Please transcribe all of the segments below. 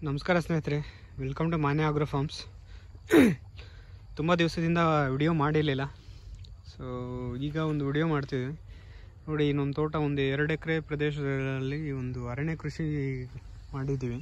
ನಮಸ್ಕಾರ ಸ್ನೇಹಿತರೆ welcome to Manya agro farms ತುಂಬ ದಿವಸದಿಂದ ವಿಡಿಯೋ ಮಾಡಿರಲಿಲ್ಲ ಸೊ ಈಗ ಒಂದು ವಿಡಿಯೋ ಮಾಡ್ತಿದ್ವಿ ನೋಡಿ ನಮ್ಮ ತೋಟ ಒಂದು ಎರಡು ಎಕರೆ ಪ್ರದೇಶದಲ್ಲಿ ಒಂದು ಅರಣ್ಯ ಕೃಷಿ ಮಾಡಿದ್ದೀವಿ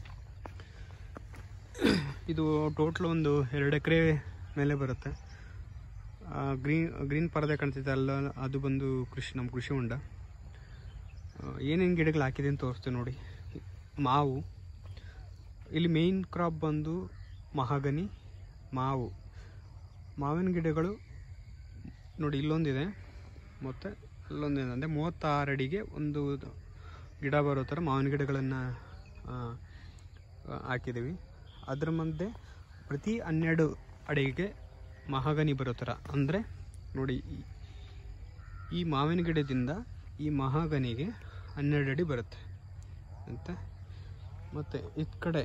ಇದು ಟೋಟ್ಲ್ ಒಂದು ಎರಡು ಎಕರೆ ಮೇಲೆ ಬರುತ್ತೆ ಗ್ರೀನ್ ಗ್ರೀನ್ ಪರದೆ ಕಾಣ್ತಿದೆ ಅಲ್ಲ ಅದು ಬಂದು ಕೃಷಿ ನಮ್ಮ ಕೃಷಿ ಹೊಂಡ ಏನೇನು ಗಿಡಗಳು ಹಾಕಿದೆ ಅಂತ ತೋರಿಸ್ತೀವಿ ನೋಡಿ ಮಾವು ಇಲ್ಲಿ ಮೇಯ್ನ್ ಕ್ರಾಪ್ ಬಂದು ಮಹಾಗನಿ ಮಾವು ಮಾವಿನ ಗಿಡಗಳು ನೋಡಿ ಇಲ್ಲೊಂದಿದೆ ಮತ್ತು ಅಲ್ಲೊಂದಿದೆ ಅಂದರೆ ಮೂವತ್ತಾರು ಅಡಿಗೆ ಒಂದು ಗಿಡ ಬರೋ ಥರ ಮಾವಿನ ಗಿಡಗಳನ್ನು ಹಾಕಿದ್ದೀವಿ ಅದರ ಮಧ್ಯೆ ಪ್ರತಿ ಹನ್ನೆರಡು ಅಡಿಗೆ ಮಹಾಗನಿ ಬರೋ ಥರ ಅಂದರೆ ನೋಡಿ ಈ- ಈ ಮಾವಿನ ಗಿಡದಿಂದ ಈ ಮಹಾಗನಿಗೆ ಹನ್ನೆರಡು ಅಡಿ ಬರುತ್ತೆ ಅಂತ ಮತ್ತು ಇದ್ ಕಡೆ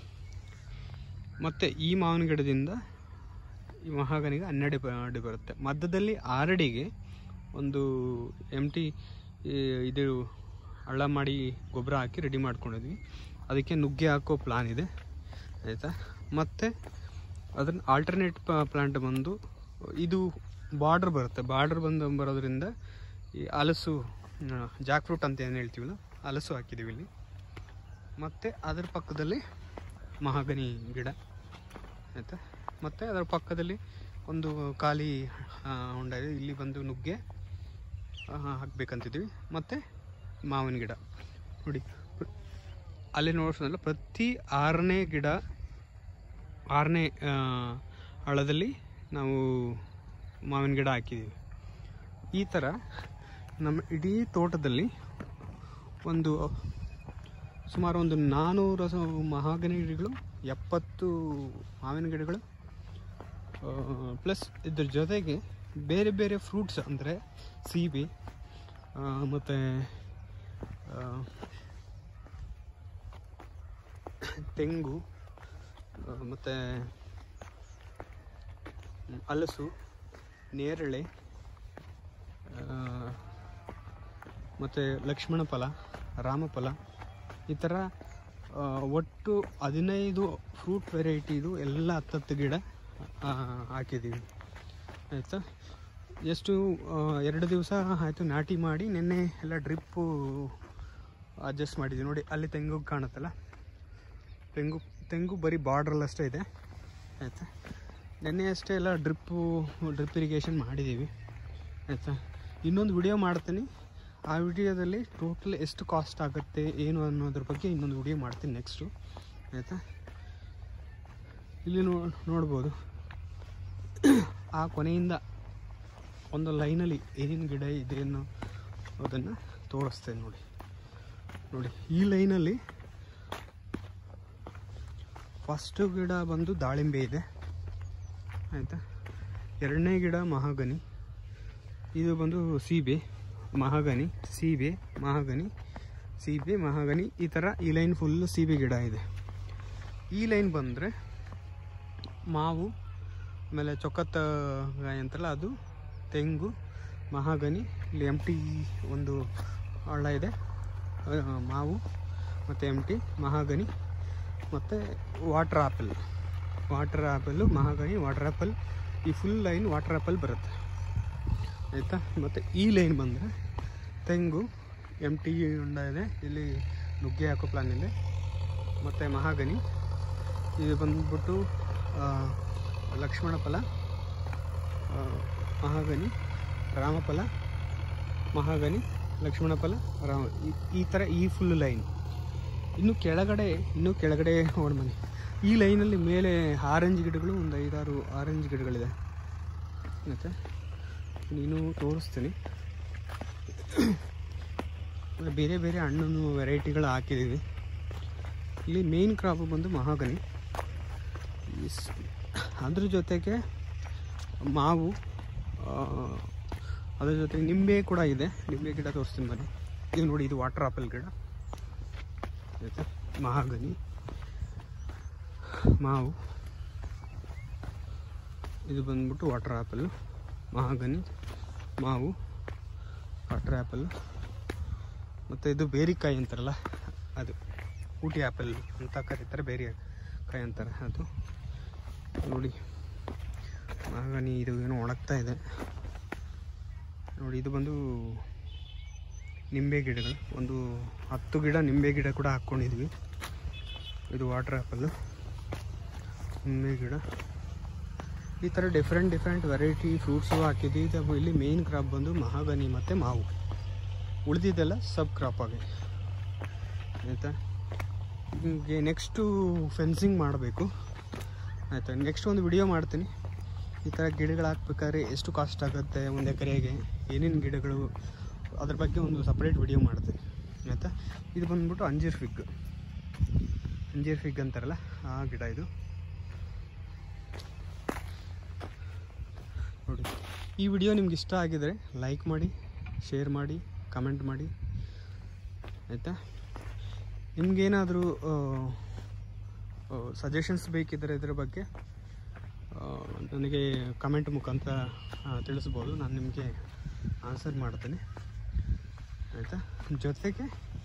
ಮತ್ತು ಈ ಮಾವಿನ ಗಿಡದಿಂದ ಈ ಮಹಾಗನಿಗೆ ಹನ್ನೆರಡು ಬ- ಅಡಿ ಬರುತ್ತೆ ಮಧ್ಯದಲ್ಲಿ ಆರಡಿಗೆ ಒಂದು ಎಮ್ ಟಿ ಇದು ಹಳ್ಳ ಮಾಡಿ ಗೊಬ್ಬರ ಹಾಕಿ ರೆಡಿ ಮಾಡ್ಕೊಂಡಿದ್ವಿ ಅದಕ್ಕೆ ನುಗ್ಗೆ ಹಾಕೋ ಪ್ಲಾನ್ ಇದೆ ಆಯಿತಾ ಮತ್ತು ಅದನ್ನ ಆಲ್ಟರ್ನೇಟ್ ಪ್ಲಾಂಟ್ ಬಂದು ಇದು ಬಾರ್ಡ್ರ್ ಬರುತ್ತೆ ಬಾರ್ಡ್ರ್ ಬಂದು ಬರೋದ್ರಿಂದ ಈ ಹಲಸು ಜಾಕ್ ಫ್ರೂಟ್ ಅಂತ ಏನು ಹೇಳ್ತೀವಲ್ಲ ಹಲಸು ಹಾಕಿದ್ದೀವಿ ಇಲ್ಲಿ ಮತ್ತು ಅದರ ಪಕ್ಕದಲ್ಲಿ ಮಹಾಗನಿ ಗಿಡ ಆಯಿತಾ ಮತ್ತು ಅದರ ಪಕ್ಕದಲ್ಲಿ ಒಂದು ಖಾಲಿ ಆ, ಹೊಂಡ ಇದೆ ಇಲ್ಲಿ ಬಂದು ನುಗ್ಗೆ ಆ, ಹಾಕ್ಬೇಕಂತಿದ್ವಿ ಮತ್ತು ಮಾವಿನ ಗಿಡ ನೋಡಿ ಪ್ರ- ಅಲ್ಲಿ ನೋಡ್ಸೋದಲ್ಲ ಪ್ರತಿ ಆರನೇ ಗಿಡ ಆರನೇ ಆ, ಆಳದಲ್ಲಿ ನಾವು ಮಾವಿನ ಗಿಡ ಹಾಕಿದ್ದೀವಿ ಈ ಥರ ನಮ್ಮ ಇಡೀ ತೋಟದಲ್ಲಿ ಒಂದು ಸುಮಾರು ಒಂದು ನಾನ್ನೂರು ಸ- ಮಹಾಗನಿ ಗಿಡಗಳು ಎಪ್ಪತ್ತು ಮಾವಿನ ಗಿಡಗಳು ಪ್ಲಸ್ ಇದ್ರ ಜೊತೆಗೆ ಬೇರೆ ಬೇರೆ ಫ್ರೂಟ್ಸ್ ಅಂದರೆ ಸೀಬೆ ಮತ್ತು ತೆಂಗು ಮತ್ತು ಹಲಸು ನೇರಳೆ ಮತ್ತು ಲಕ್ಷ್ಮಣ ಫಲ ರಾಮಫಲ ಈ ಥರ ಆ, ಒಟ್ಟು ಹದಿನೈದು ಫ್ರೂಟ್ ವೆರೈಟಿದು ಎಲ್ಲ ಹತ್ತತ್ತು ಗಿಡ ಆ, ಹಾಕಿದ್ದೀವಿ ಆಯಿತಾ ಎಷ್ಟು ಆ, ಎರಡು ದಿವಸ ಆಯಿತು ನಾಟಿ ಮಾಡಿ ನಿನ್ನೆ ಎಲ್ಲ ಡ್ರಿಪ್ಪು ಅಡ್ಜಸ್ಟ್ ಮಾಡಿದ್ದೀವಿ ನೋಡಿ ಅಲ್ಲಿ ತೆಂಗು ಕಾಣುತ್ತಲ್ಲ ತೆಂಗು ತೆಂಗು ಬರೀ ಬಾರ್ಡ್ರಲ್ಲಿ ಅಷ್ಟೇ ಇದೆ ಆಯಿತಾ ನಿನ್ನೆ ಅಷ್ಟೇ ಎಲ್ಲ ಡ್ರಿಪ್ಪು ಡ್ರಿಪ್ ಇರಿಗೇಷನ್ ಮಾಡಿದ್ದೀವಿ ಆಯಿತಾ ಇನ್ನೊಂದು ವಿಡಿಯೋ ಮಾಡ್ತೀನಿ ಆ ವಿಡಿಯೋದಲ್ಲಿ ಟೋಟಲ್ ಎಷ್ಟು ಕಾಸ್ಟ್ ಆಗುತ್ತೆ ಏನು ಅನ್ನೋದ್ರ ಬಗ್ಗೆ ಇನ್ನೊಂದು ವಿಡಿಯೋ ಮಾಡ್ತೀನಿ ನೆಕ್ಸ್ಟು ಆಯಿತಾ ಇಲ್ಲಿ ನೋ ನೋಡ್ಬೋದು ಆ ಕೊನೆಯಿಂದ ಒಂದು ಲೈನಲ್ಲಿ ಏನೇನು ಗಿಡ ಇದೆ ಅನ್ನೋ ಅದನ್ನು ತೋರಿಸ್ತೇನೆ ನೋಡಿ ನೋಡಿ ಈ ಲೈನಲ್ಲಿ ಫಸ್ಟು ಗಿಡ ಬಂದು ದಾಳಿಂಬೆ ಇದೆ ಆಯಿತಾ ಎರಡನೇ ಗಿಡ ಮಹಾಗನಿ ಇದು ಬಂದು ಸೀಬೆ ಮಹಾಗನಿ ಸೀಬೆ ಮಹಾಗನಿ ಸೀಬೆ ಮಹಾಗನಿ ಈ ಥರ ಈ ಲೈನ್ ಫುಲ್ಲು ಸೀಬೆ ಗಿಡ ಇದೆ ಈ ಲೈನ್ ಬಂದರೆ ಮಾವು ಆಮೇಲೆ ಚೊಕ್ಕತ್ತ ಗಾಯ ಅಂತಲ್ಲ ಅದು ತೆಂಗು ಮಹಾಗನಿ ಇಲ್ಲಿ ಎಮ್ ಟಿ ಒಂದು ಹಳ್ಳ ಇದೆ ಆ, ಮಾವು ಮತ್ತು ಎಮ್ ಟಿ ಮಹಾಗನಿ ಮತ್ತು water apple water apple mahogany water apple ಈ ಫುಲ್ ಲೈನ್ ವಾಟರ್ ಆ್ಯಪಲ್ ಬರುತ್ತೆ ಆಯಿತಾ ಮತ್ತು ಈ ಲೈನ್ ಬಂದರೆ ತೆಂಗು ಎಮ್ ಟಿ ಹೊಂಡ ಇದೆ ಇಲ್ಲಿ ನುಗ್ಗೆ ಹಾಕೋ ಪ್ಲಾನ್ ಇದೆ ಮತ್ತು ಮಹಾಗನಿ ಇದು ಬಂದ್ಬಿಟ್ಟು ಆ, ಲಕ್ಷ್ಮಣ ಫಲ ಆ, ಮಹಾಗನಿ ರಾಮಫಲ ಮಹಾಗನಿ ಲಕ್ಷ್ಮಣ ಫಲ ರಾಮ ಈ- ಈ ಥರ ಈ ಫುಲ್ ಲೈನ್ ಇನ್ನು ಕೆಳಗಡೆ ಇನ್ನು ಕೆಳಗಡೆ ಮನೆ ಈ ಲೈನಲ್ಲಿ ಮೇಲೆ ಆರೆಂಜ್ ಗಿಡಗಳು ಒಂದು ಐದಾರು ಆರೆಂಜ್ ಗಿಡಗಳಿದೆ ಮತ್ತು ನೀನು ತೋರಿಸ್ತೀನಿ ಆಮೇಲೆ ಬೇರೆ ಬೇರೆ ಹಣ್ಣು ವೆರೈಟಿಗಳು ಹಾಕಿದ್ದೀವಿ ಇಲ್ಲಿ ಮೇನ್ ಕ್ರಾಪ್ ಬಂದು ಮಹಾಗನಿ ಈ ಸ್- ಅದ್ರ ಜೊತೆಗೆ ಮಾವು ಆ, ಅದ್ರ ಜೊತೆಗೆ ನಿಂಬೆ ಕೂಡ ಇದೆ ನಿಂಬೆ ಗಿಡ ತೋರಿಸ್ತೀನಿ ಬನ್ನಿ ಇದು ನೋಡಿ ಇದು ವಾಟರ್ ಆಪಲ್ ಗಿಡ ಆಯ್ತಾ ಮಹಾಗನಿ ಮಾವು ಇದು ಬಂದ್ಬಿಟ್ಟು ವಾಟರ್ ಆ್ಯಪಲ್ ಮಹಾಗನಿ ಮಾವು ವಾಟರ್ ಆ್ಯಪಲ್ ಮತ್ತು ಇದು ಬೇರಿಕಾಯಿ ಅಂತಾರಲ್ಲ ಅದು ಊಟಿ ಆ್ಯಪಲ್ ಅಂತ ಕರೀತಾರೆ ಬೇರೆ ಕಾಯಿ ಅಂತಾರೆ ಅದು ನೋಡಿ ಮಹಾಗನಿ ಇದು ಏನೋ ಒಣಗ್ತಾ ಇದೆ ನೋಡಿ ಇದು ಬಂದು ನಿಂಬೆ ಗಿಡಗಳು ಒಂದು ಹತ್ತು ಗಿಡ ನಿಂಬೆ ಗಿಡ ಕೂಡ ಹಾಕ್ಕೊಂಡಿದ್ವಿ ಇದು ವಾಟರ್ ಆ್ಯಪಲ್ಲು ನಿಂಬೆ ಗಿಡ ಈ ಥರ ಡಿಫ್ರೆಂಟ್ ಡಿಫ್ರೆಂಟ್ ವೆರೈಟಿ ಫ್ರೂಟ್ಸು ಹಾಕಿದ್ವಿ ಇದು ಇಲ್ಲಿ ಮೇನ್ ಕ್ರಾಪ್ ಬಂದು ಮಹಾಗನಿ ಮತ್ತು ಮಾವು ಉಳಿದಿದ್ದೆಲ್ಲ ಸಬ್ ಕ್ರಾಪ್ ಆಗಿ ಆಯಿತಾ ಹೀಗೆ ನೆಕ್ಸ್ಟು ಫೆನ್ಸಿಂಗ್ ಮಾಡಬೇಕು ಆಯಿತಾ ನೆಕ್ಸ್ಟ್ ಒಂದು ವಿಡಿಯೋ ಮಾಡ್ತೀನಿ ಈ ಥರ ಗಿಡಗಳು ಹಾಕ್ಬೇಕಾದ್ರೆ ಎಷ್ಟು ಕಾಸ್ಟ್ ಆಗುತ್ತೆ ಒಂದು ಎಕರೆಗೆ ಏನೇನು ಗಿಡಗಳು ಅದ್ರ ಬಗ್ಗೆ ಒಂದು ಸಪ್ರೇಟ್ ವಿಡಿಯೋ ಮಾಡ್ತೀನಿ ಆಯಿತಾ ಇದು ಬಂದ್ಬಿಟ್ಟು ಅಂಜೀರ್ ಫಿಗ್ ಅಂಜೀರ್ ಫಿಗ್ ಅಂತಾರಲ್ಲ ಆ ಗಿಡ ಇದು ನೋಡಿ ಈ ವಿಡಿಯೋ ನಿಮ್ಗೆ ಇಷ್ಟ ಆಗಿದರೆ ಲೈಕ್ ಮಾಡಿ ಶೇರ್ ಮಾಡಿ ಕಮೆಂಟ್ ಮಾಡಿ ಆಯಿತಾ ನಿಮಗೇನಾದರೂ ಸಜೆಷನ್ಸ್ ಬೇಕಿದ್ದರೆ ಇದರ ಬಗ್ಗೆ ಆ, ನನಗೆ ಕಮೆಂಟ್ ಮುಖಾಂತರ ಆ, ತಿಳಿಸ್ಬೋದು ನಾನು ನಿಮಗೆ ಆನ್ಸರ್ ಮಾಡ್ತೀನಿ ಆಯಿತಾ ಜೊತೆಗೆ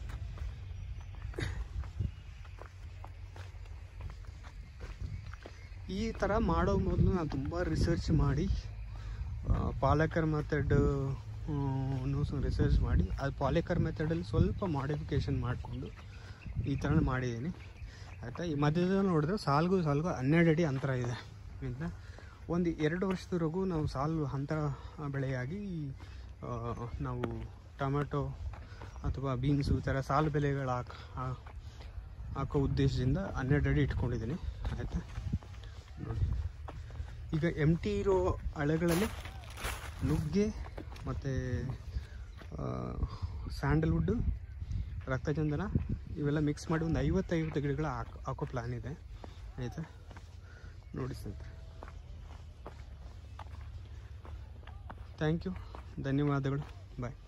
ಈ ಥರ ಮಾಡೋ ಮೊದಲು ನಾನು ತುಂಬ ರಿಸರ್ಚ್ ಮಾಡಿ ಆ, ಪಾಲೇಕರ್ ಮೆಥಡ್ ರಿಸರ್ಚ್ ಮಾಡಿ ಅದು ಪಾಲೇಕರ್ ಮೆಥಡಲ್ಲಿ ಸ್ವಲ್ಪ ಮಾಡಿಫಿಕೇಷನ್ ಮಾಡಿಕೊಂಡು ಈ ಥರ ಮಾಡಿದ್ದೀನಿ ಆಯಿತಾ ಈ ಮಧ್ಯದಲ್ಲಿ ನೋಡಿದ್ರೆ ಸಾಲ್ಗೂ ಸಾಲ್ಗೂ ಹನ್ನೆರಡು ಅಡಿ ಅಂತರ ಇದೆ ಆಯಿತಾ ಒಂದು ಎರಡು ವರ್ಷದವರೆಗೂ ನಾವು ಸಾಲು ಅಂತರ ಬೆಳೆಯಾಗಿ ಆ, ನಾವು ಟೊಮೆಟೊ ಅಥವಾ ಬೀನ್ಸು ಈ ಥರ ಸಾಲು ಬೆಳೆಗಳು ಹಾಕ್ ಹಾ- ಹಾಕೋ ಉದ್ದೇಶದಿಂದ ಹನ್ನೆರಡು ಅಡಿ ಇಟ್ಕೊಂಡಿದ್ದೀನಿ ಆಯಿತಾ ನೋಡಿ ಈಗ ಎಮ್ ಟಿ ಇರೋ ಹಳೆಗಳಲ್ಲಿ ನುಗ್ಗೆ ಮತ್ತು ಸ್ಯಾಂಡಲ್ವುಡ್ಡು ರಕ್ತಚಂದನ ಇವೆಲ್ಲ ಮಿಕ್ಸ್ ಮಾಡಿ ಒಂದು ಐವತ್ತೈವತ್ತು ಗಿಡಗಳ ಹಾಕೋ ಹಾಕೋ ಪ್ಲ್ಯಾನ್ ಇದೆ ಆಯಿತಾ ನೋಡಿ ಸ್ನೇಹಿತರೆ ಥ್ಯಾಂಕ್ ಯು ಧನ್ಯವಾದಗಳು ಬಾಯ್